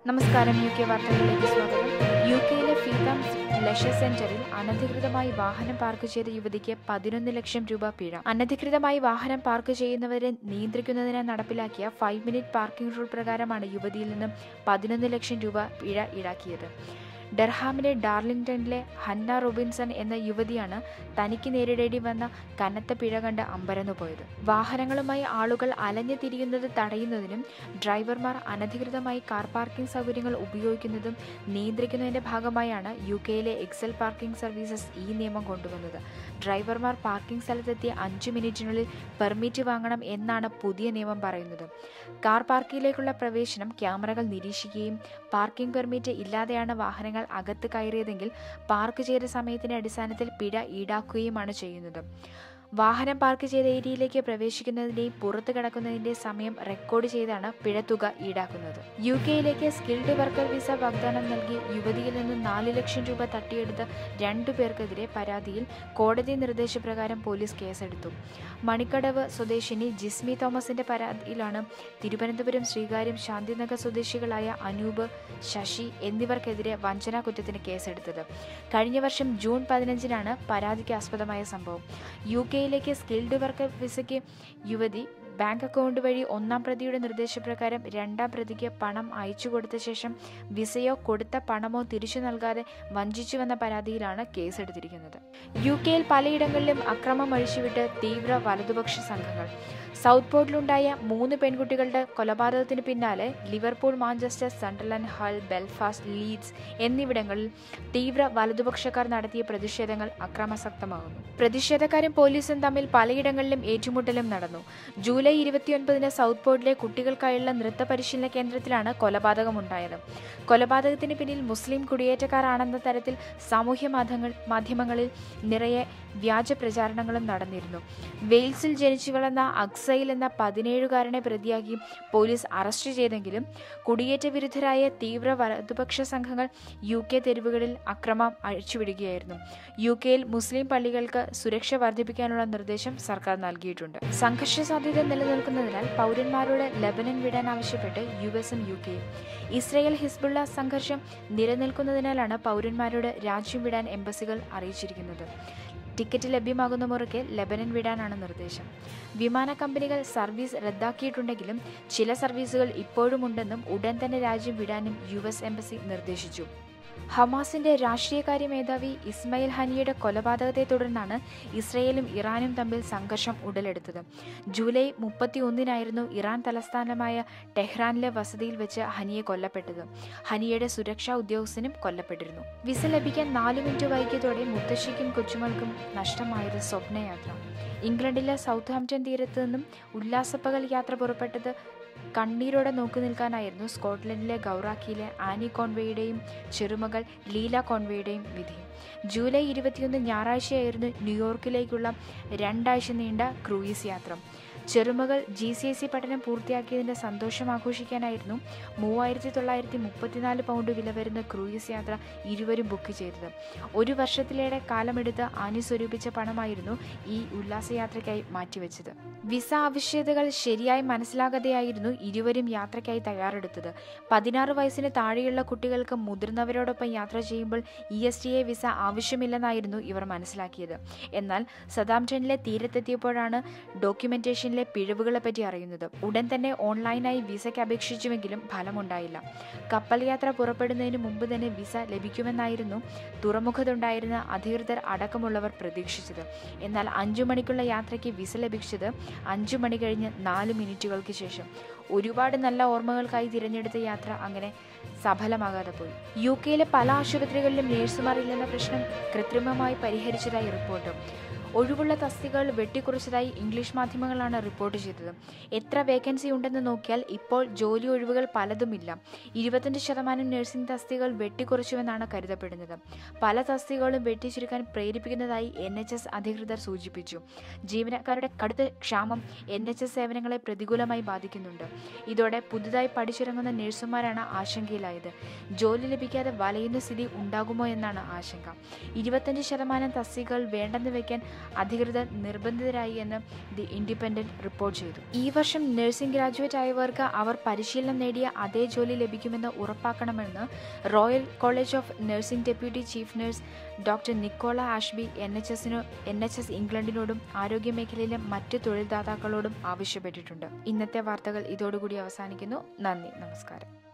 നമസ്കാരം U K വാർത്തകളിലേക്ക് സ്വാഗതം യു കെയിലെ ഫീതാം ലഷർ സെന്ററിൽ അനധികൃതമായി വാഹനം പാർക്ക് ചെയ്ത യുവതിക്ക് പതിനൊന്ന് ലക്ഷം രൂപ പിഴ അനധികൃതമായി വാഹനം പാർക്ക് ചെയ്യുന്നവരെ നിയന്ത്രിക്കുന്നതിനായി നടപ്പിലാക്കിയ ഫൈവ് മിനിറ്റ് പാർക്കിംഗ് റൂൾ പ്രകാരമാണ് യുവതിയിൽ നിന്നും പതിനൊന്ന് ലക്ഷം രൂപ പിഴ ഈടാക്കിയത് ഡർഹാമിലെ ഡാർലിംഗ്ടണിലെ ഹന്ന റോബിൻസൺ എന്ന യുവതിയാണ് തനിക്ക് നേരിടേണ്ടി വന്ന കനത്ത പിഴ കണ്ട് അമ്പരന്നു പോയത് വാഹനങ്ങളുമായി ആളുകൾ അലഞ്ഞു തിരിയുന്നത് തടയുന്നതിനും ഡ്രൈവർമാർ അനധികൃതമായി കാർ പാർക്കിംഗ് സൗകര്യങ്ങൾ ഉപയോഗിക്കുന്നതും നിയന്ത്രിക്കുന്നതിന്റെ ഭാഗമായാണ് യു കെയിലെ എക്സൽ പാർക്കിംഗ് സർവീസസ് ഈ നിയമം കൊണ്ടുവന്നത് ഡ്രൈവർമാർ പാർക്കിംഗ് സ്ഥലത്തെത്തി അഞ്ചു മിനിറ്റിനുള്ളിൽ പെർമിറ്റ് വാങ്ങണം എന്നാണ് പുതിയ നിയമം പറയുന്നത് കാർ പാർക്കിങ്ങിലേക്കുള്ള പ്രവേശനം ക്യാമറകൾ നിരീക്ഷിക്കുകയും പാർക്കിംഗ് പെർമിറ്റ് ഇല്ലാതെയാണ് വാഹനങ്ങൾ അകത്ത് കയറിയതെങ്കിൽ പാർക്ക് ചെയ്ത സമയത്തിന്റെ അടിസ്ഥാനത്തിൽ പിഴ ഈടാക്കുകയുമാണ് ചെയ്യുന്നത് വാഹനം പാർക്ക് ചെയ്ത ഏരിയയിലേക്ക് പ്രവേശിക്കുന്നതിന്റെയും പുറത്തു കടക്കുന്നതിന്റെ സമയം റെക്കോർഡ് ചെയ്താണ് പിഴത്തുക ഈടാക്കുന്നത് യു കെയിലേക്ക് സ്കിൽഡ് വർക്കർ വിസ വാഗ്ദാനം നൽകി യുവതിയിൽ നിന്ന് നാല് ലക്ഷം രൂപ തട്ടിയെടുത്ത രണ്ടു പേർക്കെതിരെ പരാതിയിൽ കോടതി നിർദ്ദേശപ്രകാരം പോലീസ് കേസെടുത്തു മണിക്കടവ് സ്വദേശിനി ജിസ്മി തോമസിന്റെ പരാതിയിലാണ് തിരുവനന്തപുരം ശ്രീകാര്യം ശാന്തിനഗർ സ്വദേശികളായ അനൂപ് ശശി എന്നിവർക്കെതിരെ വഞ്ചനാ കുറ്റത്തിന് കേസെടുത്തത് കഴിഞ്ഞ വർഷം ജൂൺ പതിനഞ്ചിനാണ് പരാതിക്ക് ആസ്പദമായ സംഭവം യു കെയിലേക്ക് സ്കിൽഡ് വർക്കർ വിസയ്ക്ക് യുവതി ബാങ്ക് അക്കൗണ്ട് വഴി ഒന്നാം പ്രതിയുടെ നിർദ്ദേശപ്രകാരം രണ്ടാം പ്രതിക്ക് പണം അയച്ചു കൊടുത്ത ശേഷം വിസയോ കൊടുത്ത പണമോ തിരിച്ചു നൽകാതെ വഞ്ചിച്ചുവെന്ന പരാതിയിലാണ് കേസെടുത്തിരിക്കുന്നത് യു കെയിൽ പലയിടങ്ങളിലും അക്രമം അഴിച്ചുവിട്ട് തീവ്ര വലതുപക്ഷ സംഘങ്ങൾ സൗത്ത് പോർട്ടിലുണ്ടായ മൂന്ന് പെൺകുട്ടികളുടെ കൊലപാതകത്തിന് പിന്നാലെ Liverpool Manchester Sunderland Hull Belfast Leeds എന്നിവിടങ്ങളിൽ തീവ്ര വലതുപക്ഷക്കാർ നടത്തിയ പ്രതിഷേധങ്ങൾ അക്രമാസക്തമാകുന്നു പ്രതിഷേധക്കാരും പോലീസും തമ്മിൽ പലയിടങ്ങളിലും ഏറ്റുമുട്ടലും നടന്നു ജൂലൈ ഇരുപത്തിയൊൻപതിന് സൗത്ത് പോർട്ടിലെ കുട്ടികൾക്കായുള്ള നൃത്ത പരിശീലന കേന്ദ്രത്തിലാണ് കൊലപാതകമുണ്ടായത് കൊലപാതകത്തിന് പിന്നിൽ മുസ്ലിം കുടിയേറ്റക്കാരാണെന്ന തരത്തിൽ സാമൂഹ്യ മാധ്യമങ്ങൾ മാധ്യമങ്ങളിൽ നിറയെ വ്യാജ പ്രചാരണങ്ങളും നടന്നിരുന്നു വെയിൽസിൽ ജനിച്ചു വളർന്ന അക്സയിൽ എന്ന പതിനേഴുകാരനെ പ്രതിയാക്കി പോലീസ് അറസ്റ്റ് ചെയ്തെങ്കിലും കുടിയേറ്റ വിരുദ്ധരായ തീവ്ര വലതുപക്ഷ സംഘങ്ങൾ യു കെ തെരുവുകളിൽ അക്രമം അഴിച്ചുവിടുകയായിരുന്നു യു കെയിൽ മുസ്ലിം പള്ളികൾക്ക് സുരക്ഷ വർദ്ധിപ്പിക്കാനുള്ള നിർദ്ദേശം സർക്കാർ നൽകിയിട്ടുണ്ട് സംഘർഷ സാധ്യത നിലനിൽക്കുന്നതിനാൽ പൗരന്മാരോട് ലബനൻ വിടാൻ ആവശ്യപ്പെട്ട് യു എസും യു കെയും ഇസ്രയേൽ ഹിസ്ബുള്ള സംഘർഷം നിലനിൽക്കുന്നതിനാലാണ് പൗരന്മാരോട് രാജ്യം വിടാൻ എംബസികൾ അറിയിച്ചിരിക്കുന്നത് ടിക്കറ്റ് ലഭ്യമാകുന്ന മുറയ്ക്ക് ലെബനൻ വിടാനാണ് നിർദ്ദേശം വിമാന കമ്പനികൾ സർവീസ് റദ്ദാക്കിയിട്ടുണ്ടെങ്കിലും ചില സർവീസുകൾ ഇപ്പോഴും ഉണ്ടെന്നും ഉടൻ തന്നെ രാജ്യം വിടാനും യു എസ് എംബസി നിർദ്ദേശിച്ചു ഹമാസിന്റെ രാഷ്ട്രീയകാര്യ മേധാവി ഇസ്മയിൽ ഹനിയുടെ കൊലപാതകത്തെ തുടർന്നാണ് ഇസ്രയേലും ഇറാനും തമ്മിൽ സംഘർഷം ഉടലെടുത്തത് ജൂലൈ മുപ്പത്തി ഒന്നിനായിരുന്നു ഇറാൻ തലസ്ഥാനമായ ടെഹ്റാനിലെ വസതിയിൽ വെച്ച് ഹനിയെ കൊല്ലപ്പെട്ടത് ഹനിയുടെ സുരക്ഷാ ഉദ്യോഗസ്ഥനും കൊല്ലപ്പെട്ടിരുന്നു വിസ ലഭിക്കാൻ നാല് മിനിറ്റ് വൈകിയതോടെ മുത്തശ്ശിക്കും കൊച്ചുമൾക്കും നഷ്ടമായത് സ്വപ്നയാത്ര ഇംഗ്ലണ്ടിലെ സൗത്ത് ഹാംപ്റ്റൺ തീരത്ത് നിന്നും ഉല്ലാസപ്പകൽ യാത്ര പുറപ്പെട്ടത് കണ്ണീരോടെ നോക്കി നിൽക്കാനായിരുന്നു സ്കോട്ട്ലൻഡിലെ ഗൗറാക്കിയിലെ ആനി കോൺവേയുടെയും ചെറുമകൾ ലീല കോൺവേയുടെയും വിധി ജൂലൈ ഇരുപത്തിയൊന്ന് ഞായറാഴ്ചയായിരുന്നു ന്യൂയോർക്കിലേക്കുള്ള രണ്ടാഴ്ച നീണ്ട ക്രൂയിസ് യാത്ര ചെറുമകൾ ജി സി എസ് സി പഠനം പൂർത്തിയാക്കിയതിൻ്റെ സന്തോഷം ആഘോഷിക്കാനായിരുന്നു മൂവായിരത്തി തൊള്ളായിരത്തി മുപ്പത്തിനാല് പൗണ്ട് വില വരുന്ന ക്രൂയിസ് യാത്ര ഇരുവരും ബുക്ക് ചെയ്തത് ഒരു വർഷത്തിലേറെ കാലമെടുത്ത് ആനി സ്വരൂപിച്ച പണമായിരുന്നു ഈ ഉല്ലാസയാത്രയ്ക്കായി മാറ്റിവെച്ചത് വിസ ആവശ്യകതകൾ ശരിയായി മനസ്സിലാകാതെയായിരുന്നു ഇരുവരും യാത്രയ്ക്കായി തയ്യാറെടുത്തത് പതിനാറ് വയസ്സിന് താഴെയുള്ള കുട്ടികൾക്ക് മുതിർന്നവരോടൊപ്പം യാത്ര ചെയ്യുമ്പോൾ E S T A visa ആവശ്യമില്ലെന്നായിരുന്നു ഇവർ മനസ്സിലാക്കിയത് എന്നാൽ സദാംടണിലെ തീരത്തെത്തിയപ്പോഴാണ് ഡോക്യുമെന്റേഷനിലെ പിഴവുകളെ പറ്റി അറിയുന്നത് ഉടൻ തന്നെ ഓൺലൈനായി വിസയ്ക്ക് അപേക്ഷിച്ചുവെങ്കിലും ഫലമുണ്ടായില്ല കപ്പൽ യാത്ര പുറപ്പെടുന്നതിന് മുമ്പ് തന്നെ വിസ ലഭിക്കുമെന്നായിരുന്നു തുറമുഖത്തുണ്ടായിരുന്ന അധികൃതർ അടക്കമുള്ളവർ പ്രതീക്ഷിച്ചത് എന്നാൽ അഞ്ചു മണിക്കുള്ള യാത്രയ്ക്ക് വിസ ലഭിച്ചത് അഞ്ചു മണി കഴിഞ്ഞ് നാല് മിനിറ്റുകൾക്ക് ശേഷം ഒരുപാട് നല്ല ഓർമ്മകൾക്കായി തിരഞ്ഞെടുത്ത യാത്ര അങ്ങനെ സഫലമാകാതെ പോയി യു കെയിലെ പല ആശുപത്രികളിലും നേഴ്സുമാർ ഇല്ലെന്ന പ്രശ്നം കൃത്രിമമായി പരിഹരിച്ചതായി റിപ്പോർട്ട് ഒഴിവുള്ള തസ്തികകൾ വെട്ടിക്കുറച്ചതായി ഇംഗ്ലീഷ് മാധ്യമങ്ങളാണ് റിപ്പോർട്ട് ചെയ്തത് എത്ര വേക്കൻസി ഉണ്ടെന്ന് നോക്കിയാൽ ഇപ്പോൾ ജോലി ഒഴിവുകൾ പലതുമില്ല ഇരുപത്തഞ്ച് ശതമാനം നഴ്സിംഗ് തസ്തികകൾ വെട്ടിക്കുറച്ചുവെന്നാണ് കരുതപ്പെടുന്നത് പല തസ്തികകളും വെട്ടിച്ചുരുക്കാൻ പ്രേരിപ്പിക്കുന്നതായി എൻ എച്ച് എസ് അധികൃതർ സൂചിപ്പിച്ചു ജീവനക്കാരുടെ കടുത്ത ക്ഷാമം എൻ എച്ച് എസ് സേവനങ്ങളെ പ്രതികൂലമായി ബാധിക്കുന്നുണ്ട് ഇതോടെ പുതുതായി പഠിച്ചിറങ്ങുന്ന നഴ്സുമാരാണ് ആശങ്കയിലായത് ജോലി ലഭിക്കാതെ വലയുന്ന സ്ഥിതി ഉണ്ടാകുമോ എന്നാണ് ആശങ്ക ഇരുപത്തഞ്ച് ശതമാനം തസ്തികകൾ വേണ്ടെന്ന് വെക്കാൻ അധികൃതർ നിർബന്ധിതരായി എന്ന് ദി ഇൻഡിപെൻഡന്റ് റിപ്പോർട്ട് ചെയ്തു ഈ വർഷം നഴ്സിംഗ് ഗ്രാജുവേറ്റ് ആയവർക്ക് അവർ പരിശീലനം നേടിയ അതേ ജോലി ലഭിക്കുമെന്ന് ഉറപ്പാക്കണമെന്ന് Royal College of Nursing deputy chief nurse doctor Nicola Ashby N H എസിനോ എൻ എച്ച് എസ് ഇംഗ്ലണ്ടിനോടും ആരോഗ്യമേഖലയിലെ മറ്റ് തൊഴിൽദാതാക്കളോടും ആവശ്യപ്പെട്ടിട്ടുണ്ട് ഇന്നത്തെ വാർത്തകൾ ഇതോടുകൂടി അവസാനിക്കുന്നു നന്ദി നമസ്കാരം